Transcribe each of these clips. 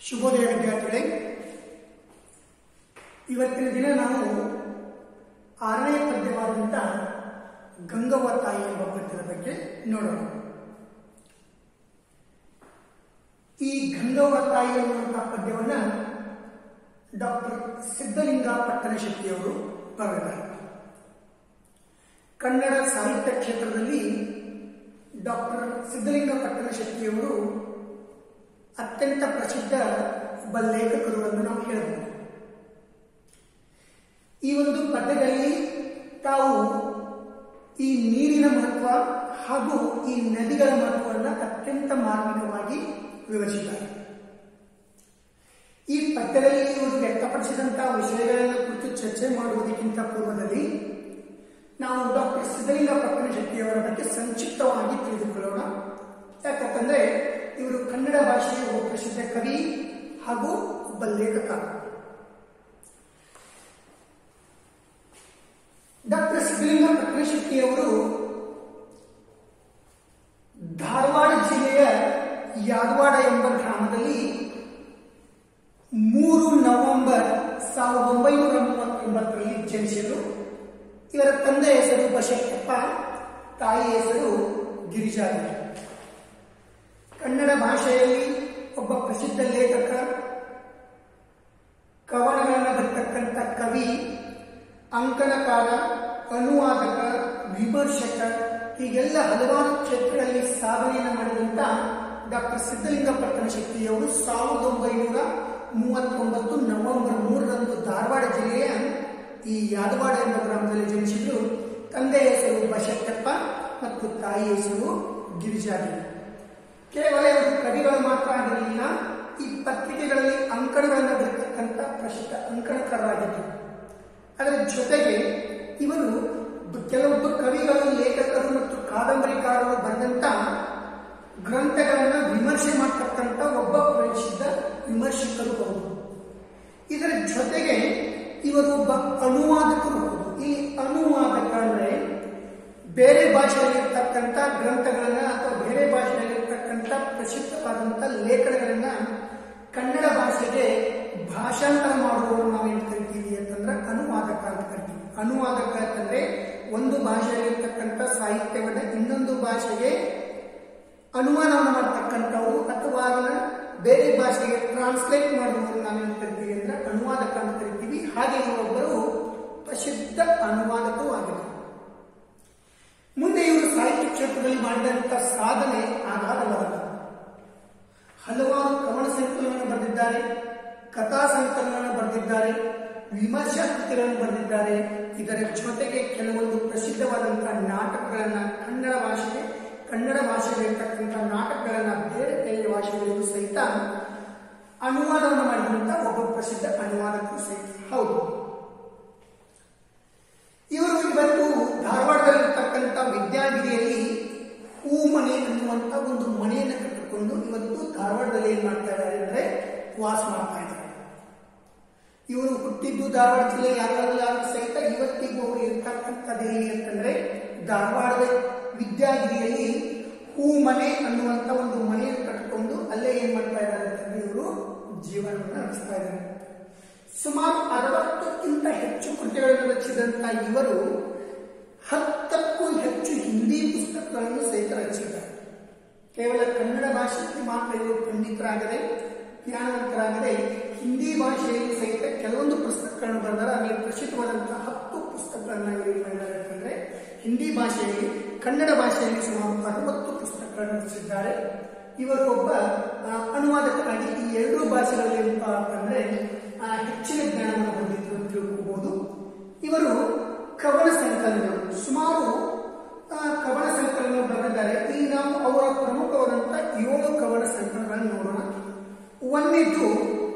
ಶುಭೋದಯ ವಿದ್ಯಾರ್ಥಿಗಳೇ ಇವತ್ತಿನ ದಿನ ನಾವು ಆರನೇ ಪದ್ಯವಾದಂಥ ಗಂಗವ್ವ ತಾಯಿ ಎಂಬ ಪದ್ಯದ ಬಗ್ಗೆ ನೋಡೋಣ ಈ ಗಂಗವ್ವ ತಾಯಿ ಎನ್ನುವಂತಹ ಪದ್ಯವನ್ನ ಡಾಕ್ಟರ್ ಸಿದ್ಧಲಿಂಗ ಪಟ್ಟಣಶೆಟ್ಟಿಯವರು ಬರೆದಿದ್ದಾರೆ ಕನ್ನಡ ಸಾಹಿತ್ಯ ಕ್ಷೇತ್ರದಲ್ಲಿ ಡಾಕ್ಟರ್ ಸಿದ್ಧಲಿಂಗ ಪಟ್ಟಣಶೆಟ್ಟಿಯವರು ಅತ್ಯಂತ ಪ್ರಸಿದ್ಧ ಒಬ್ಬ ಲೇಖಕರು ಎಂದು ನಾವು ಹೇಳಬಹುದು ಈ ಒಂದು ಪದ್ಯದಲ್ಲಿ ತಾವು ಈ ನೀರಿನ ಮಹತ್ವ ಹಾಗೂ ಈ ನದಿಗಳ ಮಹತ್ವವನ್ನು ಅತ್ಯಂತ ಮಾರ್ಮಿಕವಾಗಿ ವಿವರಿಸಿದ್ದಾರೆ ಈ ಪದ್ಯದಲ್ಲಿ ಇವರು ವ್ಯಕ್ತಪಡಿಸಿದಂತಹ ವಿಷಯಗಳನ್ನು ಕುರಿತು ಚರ್ಚೆ ಮಾಡುವುದಕ್ಕಿಂತ ಪೂರ್ವದಲ್ಲಿ ನಾವು ಡಾಕ್ಟರ್ ಸಿದ್ಧಲಿಂಗ ಪಟ್ಟಣ ಶೆಟ್ಟಿಯವರ ಬಗ್ಗೆ ಸಂಕ್ಷಿಪ್ತವಾಗಿ ತಿಳಿದುಕೊಳ್ಳೋಣ ಯಾಕಂತಂದ್ರೆ ಇವರು ಕನ್ನಡ ಭಾಷೆಯ ಒಬ್ಬ ಪ್ರಸಿದ್ಧ ಕವಿ ಹಾಗೂ ಒಬ್ಬ ಲೇಖಕ ಡಾಕ್ಟರ್ ಸಿದ್ಧಲಿಂಗ ಪಟ್ಟಣಶೆಟ್ಟಿಯವರು ಧಾರವಾಡ ಜಿಲ್ಲೆಯ ಯಾದವಾಡ ಎಂಬ ಗ್ರಾಮದಲ್ಲಿ ಮೂರು ನವೆಂಬರ್ ಸಾವಿರದ ಒಂಬೈನೂರ ಮೂವತ್ತೊಂಬತ್ತರಲ್ಲಿ ಜನಿಸಿದರು ಇವರ ತಂದೆ ಹೆಸರು ಬಸಪ್ಪಪ್ಪ ತಾಯಿ ಹೆಸರು ಗಿರಿಜಾದೇವಿ ಕನ್ನಡ ಭಾಷೆಯಲ್ಲಿ ಒಬ್ಬ ಪ್ರಸಿದ್ಧ ಲೇಖಕ ಕವನಗಳನ್ನು ಬರ್ತಕ್ಕಂಥ ಕವಿ ಅಂಕಣಕಾರ ಅನುವಾದಕ ವಿಮರ್ಶಕ ಹೀಗೆಲ್ಲ ಹಲವಾರು ಕ್ಷೇತ್ರಗಳಲ್ಲಿ ಸಾಧನೆಯನ್ನು ಮಾಡಿದಂತ ಡಾಕ್ಟರ್ ಸಿದ್ಧಲಿಂಗ ಪಟ್ಟಣ ಶೆಟ್ಟಿಯವರು ಸಾವಿರದ ಒಂಬೈನೂರ ಮೂವತ್ತೊಂಬತ್ತು ನವೆಂಬರ್ ಮೂರರಂದು ಧಾರವಾಡ ಜಿಲ್ಲೆಯ ಈ ಯಾದವಾಡ ಎಂಬ ಗ್ರಾಮದಲ್ಲಿ ಜನಿಸಿದ್ರು ತಂದೆ ಹೆಸರು ಬಸಪ್ಪಪ್ಪ ಮತ್ತು ತಾಯಿ ಹೆಸರು ಗಿರಿಜಾದೇವಿ ಕೇವಲ ಇವರು ಕವಿಗಳು ಮಾತ್ರ ಆಗಿರಲಿಲ್ಲ ಈ ಪತ್ರಿಕೆಗಳಲ್ಲಿ ಅಂಕಣಗಳನ್ನು ಬರತಕ್ಕಂಥ ಪ್ರಸಿದ್ಧ ಅಂಕಣಕಾರರಾಗಿದ್ದರು ಅದರ ಜೊತೆಗೆ ಇವರು ಕೆಲವೊಬ್ಬ ಕವಿಗಳು ಲೇಖಕರು ಮತ್ತು ಕಾದಂಬರಿಕಾರರು ಬರೆದಂತ ಗ್ರಂಥಗಳನ್ನು ವಿಮರ್ಶೆ ಮಾಡತಕ್ಕಂಥ ಒಬ್ಬ ಪ್ರಸಿದ್ಧ ವಿಮರ್ಶಕರು ಹೌದು ಇದರ ಜೊತೆಗೆ ಇವರು ಒಬ್ಬ ಅನುವಾದಕರು ಹೌದು ಈ ಅನುವಾದಕ ಅಂದ್ರೆ ಬೇರೆ ಭಾಷೆಯಲ್ಲಿರ್ತಕ್ಕಂಥ ಗ್ರಂಥಗಳನ್ನ ಅಥವಾ ಬೇರೆ ಭಾಷೆಯಲ್ಲಿರ್ತಕ್ಕಂಥ ಪ್ರಸಿದ್ಧವಾದಂಥ ಲೇಖನಗಳನ್ನ ಕನ್ನಡ ಭಾಷೆಗೆ ಭಾಷಾಂತರ ಮಾಡುವವರು ನಾವೇನು ಕರಿತೀವಿ ಅಂತಂದ್ರೆ ಅನುವಾದಕ ಅಂತ ಕರಿತೀವಿ ಅನುವಾದಕ ಅಂತಂದ್ರೆ ಒಂದು ಭಾಷೆಯಲ್ಲಿರ್ತಕ್ಕಂಥ ಸಾಹಿತ್ಯವನ್ನ ಇನ್ನೊಂದು ಭಾಷೆಗೆ ಅನುವಾದವನ್ನು ಮಾಡ್ತಕ್ಕಂಥವ್ರು ಅಥವಾ ಅದನ್ನ ಬೇರೆ ಭಾಷೆಗೆ ಟ್ರಾನ್ಸ್ಲೇಟ್ ಮಾಡುವವರು ನಾವೇನು ಕರಿತೀವಿ ಅಂದ್ರೆ ಅನುವಾದಕ ಅಂತ ಕರಿತೀವಿ ಹಾಗೆ ಇವರೊಬ್ಬರು ಪ್ರಸಿದ್ಧ ಅನುವಾದಕರೂ ಆಗಿದ್ದಾರೆ ಮುಂದೆ ಇವರು ಸಾಹಿತ್ಯ ಕ್ಷೇತ್ರದಲ್ಲಿ ಮಾಡಿದಂಥ ಸಾಧನೆ ಆಗಾಧವಾದ ಹಲವಾರು ಕವನ ಸಂಕಲನಗಳನ್ನು ಬರೆದಿದ್ದಾರೆ ಕಥಾ ಸಂಕಲನಗಳನ್ನು ಬರೆದಿದ್ದಾರೆ ವಿಮರ್ಶಾ ಕೃತಿಗಳನ್ನು ಬರೆದಿದ್ದಾರೆ ಇದರ ಜೊತೆಗೆ ಕೆಲವೊಂದು ಪ್ರಸಿದ್ಧವಾದಂತಹ ನಾಟಕಗಳನ್ನ ಕನ್ನಡ ಭಾಷೆಗೆ ಕನ್ನಡ ಭಾಷೆಯಲ್ಲಿರ್ತಕ್ಕಂಥ ನಾಟಕಗಳನ್ನ ಬೇರೆ ಬೇರೆ ಭಾಷೆಗಳಿಗೂ ಸಹಿತ ಅನುವಾದವನ್ನು ಮಾಡಿದಂತ ಒಬ್ಬ ಪ್ರಸಿದ್ಧ ಅನುವಾದಕರು ಸಹಿತ ಹೌದು ಇವರು ಇವತ್ತು ಧಾರವಾಡದಲ್ಲಿರ್ತಕ್ಕಂಥ ವಿದ್ಯಾಗಿರಿಯಲ್ಲಿ ಹೂ ಮನೆ ಅನ್ನುವಂತ ಒಂದು ಮನೆಯನ್ನು ಕಟ್ಟಿಕೊಂಡು ಇವತ್ತು ಧಾರವಾಡದಲ್ಲಿ ಏನ್ ಮಾಡ್ತಾ ಇದ್ದಾರೆ ಅಂದ್ರೆ ವಾಸ ಮಾಡ್ತಾ ಇದ್ದಾರೆ ಇವರು ಹುಟ್ಟಿದ್ದು ಧಾರವಾಡ ಜಿಲ್ಲೆ ಯಾರು ಸಹಿತ ಇವತ್ತಿಗೂ ಅವರು ಇರ್ತಕ್ಕಂಥದ್ದು ಹೇಗೆ ಅಂತಂದ್ರೆ ಧಾರವಾಡದ ವಿದ್ಯಾಗಿರಿಯಲ್ಲಿ ಹೂ ಮನೆ ಅನ್ನುವಂತ ಒಂದು ಮನೆಯನ್ನು ಕಟ್ಟಿಕೊಂಡು ಅಲ್ಲೇ ಏನ್ ಮಾಡ್ತಾ ಇದ್ದಾರೆ ಅಂತಂದ್ರೆ ಇವರು ಜೀವನವನ್ನು ನಡೆಸ್ತಾ ಇದ್ದಾರೆ ಸುಮಾರು ಅರವತ್ತಕ್ಕಿಂತ ಹೆಚ್ಚು ಕೃತಿಗಳನ್ನು ರಚಿಸಿದಂತ ಇವರು ಹತ್ತಕ್ಕೂ ಹೆಚ್ಚು ಹಿಂದಿ ಪುಸ್ತಕಗಳನ್ನು ಸಹಿತ ರಚಿಸಿದ್ದಾರೆ ಕೇವಲ ಕನ್ನಡ ಭಾಷೆಗೆ ಮಾತ್ರ ಇವರು ಪಂಡಿತರಾಗದೆ ಜ್ಞಾನವಂತರಾಗದೆ ಹಿಂದಿ ಭಾಷೆಯಲ್ಲಿ ಸಹಿತ ಕೆಲವೊಂದು ಪುಸ್ತಕಗಳನ್ನು ಬರೆದರೆ ಅದರಲ್ಲಿ ಪ್ರಸಿದ್ಧವಾದಂತಹ ಹತ್ತು ಪುಸ್ತಕಗಳನ್ನು ಇವರು ಮಾಡಿದ್ದಾರೆ ಅಂತಂದ್ರೆ ಹಿಂದಿ ಭಾಷೆಯಲ್ಲಿ ಕನ್ನಡ ಭಾಷೆಯಲ್ಲಿ ಸುಮಾರು ಅರವತ್ತು ಪುಸ್ತಕಗಳನ್ನು ರಚಿಸಿದ್ದಾರೆ ಇವರು ಒಬ್ಬ ಅನುವಾದಕರಾಗಿ ಈ ಎರಡೂ ಭಾಷೆಗಳಲ್ಲಿ ಏನಪ್ಪಾ ಅಂತಂದ್ರೆ ಹೆಚ್ಚಿನ ಜ್ಞಾನವನ್ನು ಹೊಂದಿದ್ರು ಅಂತ ತಿಳ್ಕೋಬಹುದು ಇವರು ಕವನ ಸಂಕಲನಗಳು ಸುಮಾರು ಕವನ ಸಂಕಲನ ಬರೆದಿದ್ದಾರೆ ಇಲ್ಲಿ ನಾವು ಅವರ ಪ್ರಮುಖವಾದಂತಹ ಏಳು ಕವನ ಸಂಕಲನಗಳನ್ನು ನೋಡೋಣ ಒಂದಿದ್ದು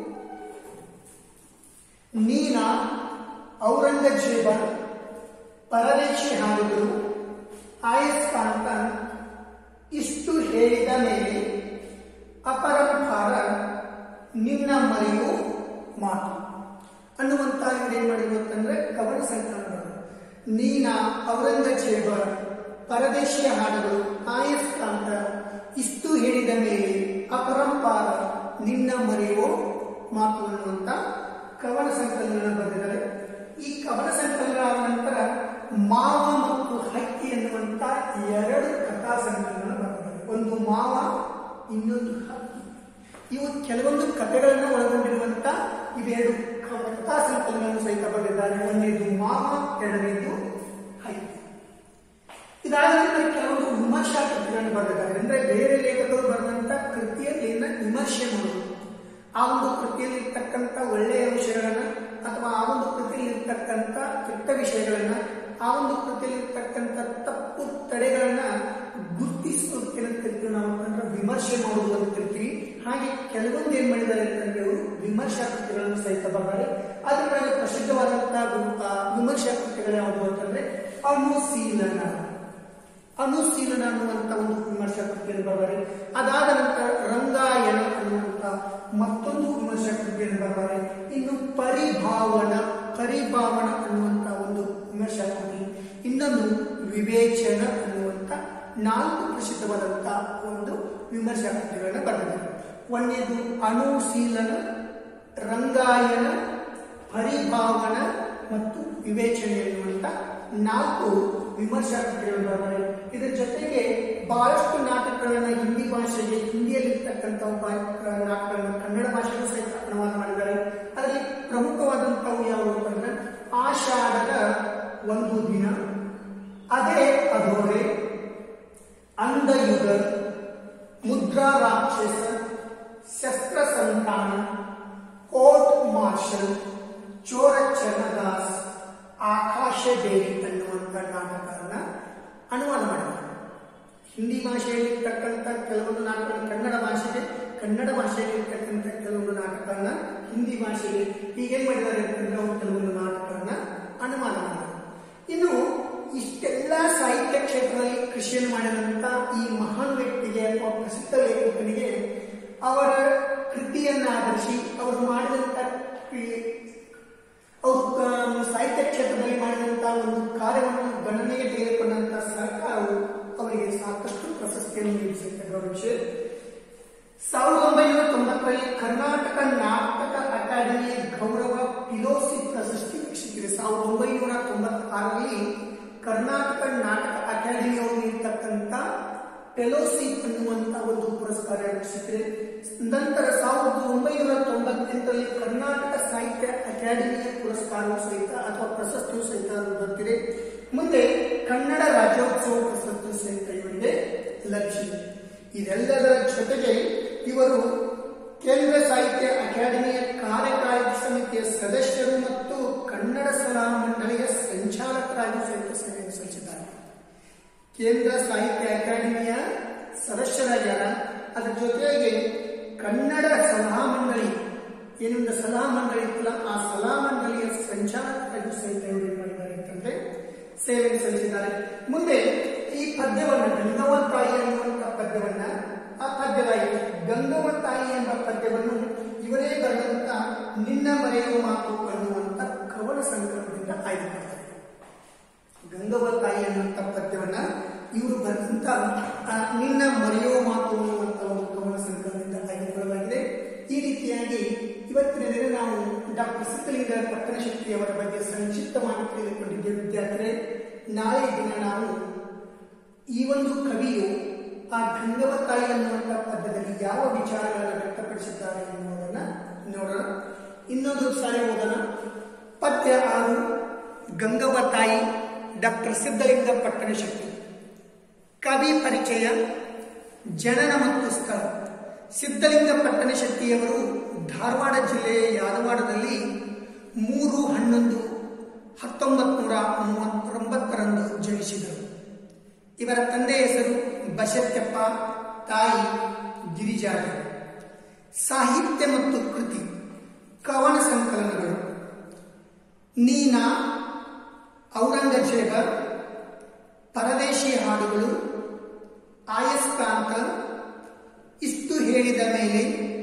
ನೀನ ಔರಂಗಜೇಬ ಪರದೇಶಿ ಹಾಡುಗಳು ಆಯಸ್ಕಾಂತ ಇಷ್ಟು ಹೇಳಿದ ಮೇಲೆ ಅಪರಂಪಾರ ನಿನ್ನ ಮರೆಯು ಮಾತು ಅನ್ನುವಂತ ಏನ್ ಮಾಡಿದ್ರು ಅಂತಂದ್ರೆ ಕವನ ಸಂಕಲನಗಳು ನೀನ ಔರಂಗಜೇಬ ಪರದೇಶಿಯ ಹಾಡುಗಳು ಆಯಸ್ಕಾಂತ ಇಷ್ಟು ಹೇಳಿದ ಮೇಲೆ ಅಪರಂಪಾರ ನಿನ್ನ ಮರೆಯೋ ಮಾತು ಅನ್ನುವಂತ ಕವನ ಸಂಕಲನ ಬರೆದಿದ್ದಾರೆ ಈ ಕವನ ಸಂಕಲನ ಆದ ನಂತರ ಮಾವ ಮತ್ತು ಹಕ್ಕಿ ಎನ್ನುವಂತ ಎರಡು ಕಥಾ ಸಂಕಲನ ಬರೆದಿದ್ದಾರೆ ಒಂದು ಮಾವ ಇನ್ನೊಂದು ಹಕ್ಕಿ ಇವು ಕೆಲವೊಂದು ಕಥೆಗಳನ್ನು ಒಳಗೊಂಡಿರುವಂತ ಇವೆರಡು ಕಥಾ ಸಂಕಲನವನ್ನು ಸಹಿತ ಬರೆದಿದ್ದಾರೆ ಒಂದನೇದು ಮಾವ ಎರಡನೇದು ಹಕ್ಕಿ ಇದಾದ ನಂತರ ಕೆಲವೊಂದು ವಿಮರ್ಶಾ ಕೃತಿಗಳನ್ನು ಬರೆದಿದ್ದಾರೆ ಅಂದ್ರೆ ಬೇರೆ ಲೇಖಕರು ಬರೆದಂತ ಕೃತಿಯನ್ನ ವಿಮರ್ಶೆ ಮಾಡುವುದು ಆ ಒಂದು ಕೃತಿಯಲ್ಲಿ ಇರ್ತಕ್ಕಂಥ ಒಳ್ಳೆಯ ವಿಷಯಗಳನ್ನ ಅಥವಾ ಆ ಒಂದು ಕೃತಿಯಲ್ಲಿ ಇರ್ತಕ್ಕಂಥ ಕೆಟ್ಟ ವಿಷಯಗಳನ್ನ ಆ ಒಂದು ಕೃತಿಯಲ್ಲಿ ಇರ್ತಕ್ಕಂಥ ತಪ್ಪು ತಡೆಗಳನ್ನ ಗುರುತಿಸೋದಕ್ಕೆ ಅಂತ ಕರಿತೀವಿ ನಾವು ಅಂದ್ರೆ ವಿಮರ್ಶೆ ಮಾಡುವುದು ಅಂತ ಕರಿತೀವಿ ಹಾಗೆ ಕೆಲವೊಂದು ಏನ್ ಮಾಡಿದ್ದಾರೆ ಅಂತಂದ್ರೆ ಅವರು ವಿಮರ್ಶಾ ಕೃತಿಗಳನ್ನು ಸಹಿತ ಬರ್ತಾರೆ ಅದರೊಳಗೆ ಪ್ರಸಿದ್ಧವಾದಂತಹ ವಿ- ಆ ವಿಮರ್ಶಾ ಕೃತಿಗಳು ಯಾವುದು ಅಂತಂದ್ರೆ ಅನುಶೀಲನ ಅನುಶೀಲನ ಅನ್ನುವಂತ ಒಂದು ವಿಮರ್ಶಾ ಕೃತಿಯನ್ನು ಬರೆದರೆ ಅದಾದ ನಂತರ ರಂಗಾಯಣ ಅನ್ನುವಂತ ಮತ್ತೊಂದು ವಿಮರ್ಶಾ ಕೃತಿಯನ್ನು ಬರೆದರೆ ಇನ್ನು ಪರಿಭಾವನ ಪರಿಭಾವನ ಅನ್ನುವಂತ ಒಂದು ವಿಮರ್ಶಾ ಕೃತಿ ಇನ್ನೊಂದು ವಿವೇಚನ ಅನ್ನುವಂತ ನಾಲ್ಕು ಪ್ರಸಿದ್ಧವಾದಂತಹ ಒಂದು ವಿಮರ್ಶಾ ಕೃತಿಗಳನ್ನು ಬರೆದಿದ್ದಾರೆ ಒಂದನೇದು ಅನುಶೀಲನ ರಂಗಾಯಣ ಪರಿಭಾವನ ಮತ್ತು ವಿವೇಚನೆ ಎನ್ನುವಂತ ನಾಲ್ಕು ವಿಮರ್ಶಾ ಕೃತಿಗಳನ್ನು ಬರೆದಿದ್ದಾರೆ ಇದರ ಜೊತೆಗೆ ಬಹಳಷ್ಟು ನಾಟಕಗಳನ್ನ ಹಿಂದಿ ಭಾಷೆಗೆ ಹಿಂದಿಯಲ್ಲಿರ್ತಕ್ಕಂಥ ನಾಟಕಗಳನ್ನ ಕನ್ನಡ ಭಾಷೆಗೂ ಸಹಿತ ಅನುವಾದ ಮಾಡಿದ್ದಾರೆ ಅದರಲ್ಲಿ ಪ್ರಮುಖವಾದಂಥವು ಯಾವುವು ಅಂತಂದ್ರೆ ಆಷಾಢದ ಒಂದು ದಿನ ಅದೇ ಅಧೋರೆ ಅಂಧಯುಗ ಮುದ್ರಾ ರಾಕ್ಷಸ ಶಸ್ತ್ರ ಸಂತಾನ ಕೋರ್ಟ್ ಮಾರ್ಷಲ್ ಚೋರ ಚರಣದಾಸ್ ಆಕಾಶ ದೇವಿ ಅನ್ನುವಂಥ ನಾಟಕವನ್ನ ಅನುವಾದ ಮಾಡಿದ್ದಾರೆ ಹಿಂದಿ ಭಾಷೆಯಲ್ಲಿ ಇರ್ತಕ್ಕಂಥ ಕೆಲವೊಂದು ನಾಟಕ ಕನ್ನಡ ಭಾಷೆಗೆ ಕನ್ನಡ ಭಾಷೆಯಲ್ಲಿ ಇರ್ತಕ್ಕಂಥ ಕೆಲವೊಂದು ನಾಟಕವನ್ನ ಹಿಂದಿ ಭಾಷೆಗೆ ಹೀಗೇನ್ ಮಾಡಿದ್ದಾರೆ ಅಂತಂದ್ರೆ ಅವರು ಕೆಲವೊಂದು ನಾಟಕವನ್ನ ಅನುವಾದ ಮಾಡಿದ್ದಾರೆ ಇನ್ನು ಇಷ್ಟೆಲ್ಲ ಸಾಹಿತ್ಯ ಕ್ಷೇತ್ರದಲ್ಲಿ ಕೃಷಿಯನ್ನು ಮಾಡಿದಂತ ಈ ಮಹಾನ್ ವ್ಯಕ್ತಿಗೆ ಅಥವಾ ಪ್ರಸಿದ್ಧ ಲೇಖಕನಿಗೆ ಅವರ ಕೃತಿಯನ್ನ ಆಧರಿಸಿ ಅವರು ಮಾಡಿದಂತ ಕ್ರಿ- ಅವರು ಕ- ಸಾಹಿತ್ಯ ಕ್ಷೇತ್ರದಲ್ಲಿ ಮಾಡಿದಂತಹ ಒಂದು ಕಾರ್ಯವನ್ನು ಗಣನೆಗೆ ತೆಗೆದುಕೊಂಡಂತ ಸರ್ಕಾರವು ಅವರಿಗೆ ಸಾಕಷ್ಟು ಪ್ರಶಸ್ತಿಯನ್ನು ನೀಡಿಸುತ್ತೆ ಗೌರವಿಸಿ ಸಾವಿರದ ಒಂಬೈನೂರ ತೊಂಬತ್ತರಲ್ಲಿ ಕರ್ನಾಟಕ ನಾಟಕ ಅಕಾಡೆಮಿ ಗೌರವ ಫಿಲೋಸಿ ಪ್ರಶಸ್ತಿ ಸಿಕ್ಕಿದೆ ಸಾವಿರದ ಒಂಬೈನೂರ ತೊಂಬತ್ತಾರರಲ್ಲಿ ಕರ್ನಾಟಕ ನಾಟಕ ಅಕಾಡೆಮಿಯವರು ನೀಡತಕ್ಕಂಥ ಫೆಲೋಸಿ ಅನ್ನುವಂತ ಒಂದು ಪುರಸ್ಕಾರ ಸಿಕ್ಕಿದೆ ನಂತರ ಸಾವಿರದ ಒಂಬೈನೂರ ತೊಂಬತ್ತೆಂಟರಲ್ಲಿ ಕರ್ನಾಟಕ ಸಾಹಿತ್ಯ ಅಕಾಡೆಮಿಯ ಪುರಸ್ಕಾರವೂ ಸಹಿತ ಅಥವಾ ಪ್ರಶಸ್ತಿಯೂ ಸಹಿತ ದೊರೆತಿದೆ ಮುಂದೆ ಕನ್ನಡ ರಾಜ್ಯೋತ್ಸವ ಪ್ರಶಸ್ತಿ ಸಹಿತ ಇವರಿಗೆ ಲಭಿಸಿದೆ ಇದೆಲ್ಲದರ ಜೊತೆಗೆ ಇವರು ಕೇಂದ್ರ ಸಾಹಿತ್ಯ ಅಕಾಡೆಮಿಯ ಕಾರ್ಯಕಾರಿ ಸಮಿತಿಯ ಸದಸ್ಯರು ಮತ್ತು ಕನ್ನಡ ಸಲಹಾ ಮಂಡಳಿಯ ಸಂಚಾಲಕರಾಗಿ ಸಹಿತ ಸೇವೆಯನ್ನು ಸಲ್ಲಿಸಿದ್ದಾರೆ ಕೇಂದ್ರ ಸಾಹಿತ್ಯ ಅಕಾಡೆಮಿಯ ಸದಸ್ಯರಾಗ್ಯಾರ ಅದರ ಜೊತೆಗೆ ಕನ್ನಡ ಸಲಹಾ ಮಂಡಳಿ ಏನೊಂದು ಸಲಹಾ ಮಂಡಳಿ ಇತ್ತಲ್ಲ ಆ ಸಲಹಾ ಮಂಡಳಿಯ ಸಂಚಾಲಕರಾಗಿ ಸಹಿತ ಇವರು ಏನ್ ಮಾಡಿದ್ದಾರೆ ಅಂತಂದ್ರೆ ಸೇವೆ ಸಲ್ಲಿಸಿದ್ದಾರೆ ಮುಂದೆ ಈ ಪದ್ಯವನ್ನ ಗಂಗವ್ವ ತಾಯಿ ಅನ್ನುವಂಥ ಪದ್ಯವನ್ನ ಆ ಪದ್ಯವಾಯಿತು ಗಂಗವ್ವ ತಾಯಿ ಎಂಬ ಪದ್ಯವನ್ನು ಇವರೇ ಬರೆದಂತ ನಿನ್ನ ಮರೆಯುವ ಮಾತು ಅನ್ನುವಂಥ ಕವನ ಸಂಕಲನದಿಂದ ಆಯ್ದುಕೊಳ್ತಾರೆ ಗಂಗವ್ವ ತಾಯಿ ಅನ್ನುವಂಥ ಪದ್ಯವನ್ನ ಇವರು ಬರೆದಂತ ಆ, ನಿನ್ನ ಮರೆಯುವ ಮಾತು ಅನ್ನುವಂಥ ಒಂದು ಕವನ ಸಂಕಲನದಿಂದ ಆಯ್ದುಕೊಳ್ಳಲಾಗಿದೆ ಈ ರೀತಿಯಾಗಿ ಇವತ್ತಿನ ದಿನ ನಾವು ಡಾಕ್ಟರ್ ಸಿದ್ದಲಿಂಗ ಪಟ್ಟಣಶಕ್ತಿ ಅವರ ಬಗ್ಗೆ ಸಂಕ್ಷಿಪ್ತವಾಗಿ ತಿಳಿದುಕೊಂಡಿದ್ದೇವೆ ವಿದ್ಯಾರ್ಥಿಗಳೇ ನಾಳೆ ದಿನ ನಾವು ಈ ಒಂದು ಕವಿಯು ಆ ಗಂಗವ ತಾಯಿ ಅನ್ನುವಂಥ ಪದ್ಯದಲ್ಲಿ ಯಾವ ವಿಚಾರಗಳನ್ನು ವ್ಯಕ್ತಪಡಿಸಿದ್ದಾರೆ ಎನ್ನುವುದನ್ನ ನೋಡೋಣ ಇನ್ನೊಂದು ಸಾರಿ ಓದೋಣ ಪದ್ಯ ಆರು ಗಂಗವ್ವ ತಾಯಿ ಡಾಕ್ಟರ್ ಸಿದ್ದಲಿಂಗ ಪಟ್ಟಣ ಶಕ್ತಿ ಕವಿ ಪರಿಚಯ ಜನನ ಮತ್ತು ಸ್ಥಳ ಸಿದ್ದಲಿಂಗ ಪಟ್ಟಣ ಶಕ್ತಿಯವರು ಧಾರವಾಡ ಜಿಲ್ಲೆಯ ಯಾದವಾಡದಲ್ಲಿ ಮೂರು ಹನ್ನೊಂದು ಹತ್ತೊಂಬತ್ತು ನೂರ ಮೂವತ್ತೊಂಬತ್ತರಂದು ಜನಿಸಿದರು ಇವರ ತಂದೆಯ ಹೆಸರು ಬಸತ್ಯಪ್ಪ ತಾಯಿ ಗಿರಿಜಾಡಿ ಸಾಹಿತ್ಯ ಮತ್ತು ಕೃತಿ ಕವನ ಸಂಕಲನಗಳು ನೀನಾ ಔರಂಗಜೇಬ ಪರದೇಶಿ ಹಾಡುಗಳು ಆಯಸ್ಕಾಂತ ಇಷ್ಟು ಹೇಳಿದ ಮೇಲೆ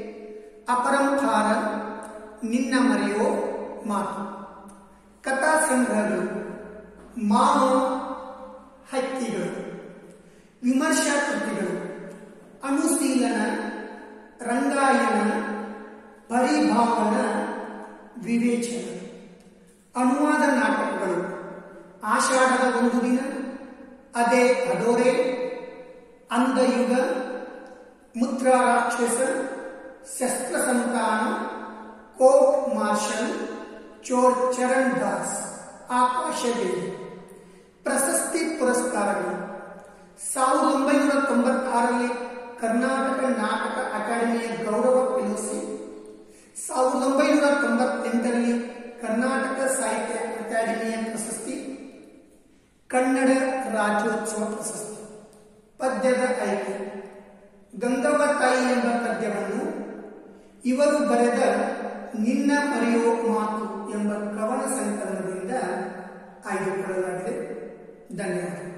ಅಪರಂಪಾರ ನಿನ್ನ ಮರೆಯೋ ಮಾತು ಕಥಾ ಸಂಗ್ರಹಗಳು ಮಾವು ಹಕ್ಕಿಗಳು ವಿಮರ್ಶಾ ಕೃತಿಗಳು ಅನುಶೀಲನ ರಂಗಾಯಣ ಪರಿಭಾವ ಭಾವನ ವಿವೇಚನ ಅನುವಾದ ನಾಟಕಗಳು ಆಷಾಢದ ಒಂದು ದಿನ ಅದೇ ಅದೋರೆ ಅಂಧಯುಗ ಮುದ್ರಾ ರಾಕ್ಷಸ ಶಸ್ತ್ರ ಸಂತಾನ ಕೋರ್ಟ್ ಮಾರ್ಷಲ್ ಚೋರ್ ಚರಣ್ ದಾಸ್ ಆಕಾಶವೇಣಿ ಪ್ರಶಸ್ತಿ ಪುರಸ್ಕಾರಗಳು ಸಾವಿರದ ಒಂಬೈನೂರ ತೊಂಬತ್ತಾರರಲ್ಲಿ ಕರ್ನಾಟಕ ನಾಟಕ ಅಕಾಡೆಮಿಯ ಗೌರವ ಫೆಲೋಸಿ ಸಾವಿರದ ಒಂಬೈನೂರ ತೊಂಬತ್ತೆಂಟರಲ್ಲಿ ಕರ್ನಾಟಕ ಸಾಹಿತ್ಯ ಅಕಾಡೆಮಿಯ ಪ್ರಶಸ್ತಿ ಕನ್ನಡ ರಾಜ್ಯೋತ್ಸವ ಪ್ರಶಸ್ತಿ ಪದ್ಯದ ಆಯ್ಕೆ ಗಂಗವ್ವ ತಾಯಿ ಎಂಬ ಪದ್ಯವನ್ನು ಇವರು ಬರೆದ ನಿನ್ನ ಮರೆಯೋ ಮಾತು ಎಂಬ ಕವನ ಸಂಕಲನದಿಂದ ಆಯ್ದುಕೊಳ್ಳಲಾಗಿದೆ ಧನ್ಯವಾದ